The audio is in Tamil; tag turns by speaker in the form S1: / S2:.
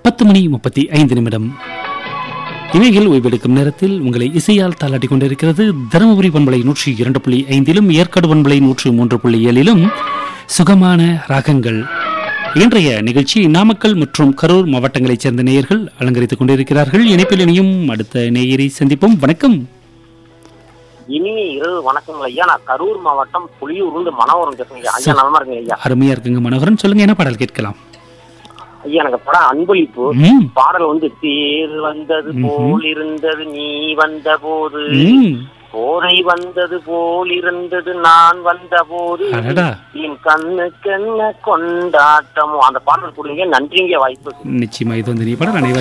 S1: பத்து மணி முப்பத்தி ஐந்து நிமிடம் இவைகள் ஓய்வெடுக்கும் நேரத்தில் உங்களை இசையால் தாளாட்டிக் கொண்டிருக்கிறது தருமபுரி பண்பலை நூற்றி இரண்டு புள்ளி ஐந்திலும் ஏற்காடு பண்பலை நூற்றி மூன்று புள்ளி ஏழிலும் சுகமான ராகங்கள் இன்றைய நிகழ்ச்சி நாமக்கல் மற்றும் கரூர் மாவட்டங்களைச் சேர்ந்த நேயர்கள் அலங்கரித்துக் கொண்டிருக்கிறார்கள் இணைப்பில் இணையும் அடுத்த நேயரை சந்திப்போம் வணக்கம்
S2: இனிய இரவு வணக்கங்கள் ஐயா நான் கரூர் மாவட்டம் புலியூர்ந்து மனோரம் பேசுறேன் ஐயா ஐயா நலமா இருக்குங்க ஐயா
S1: அருமையா இருக்குங்க மனோகரன் சொல்லுங்க என்ன பாடல் கேட்கலாம்
S2: ஐயா எனக்கு படம் அன்பளிப்பு
S1: ம்,
S2: பாடல் வந்து தேர் வந்தது போல் இருந்தது நீ வந்த போது
S1: ம்,
S2: போரை வந்தது போல் இருந்தது நான் வந்த போது
S1: அடடா.
S2: என் கண்ணுக்கென்ன கொண்டாட்டமோ அந்த பாடல் கொடுங்க நன்றிங்க வாய்ப்பு
S1: நிச்சயமா இது வந்து நீ பாடல் அனைவரும்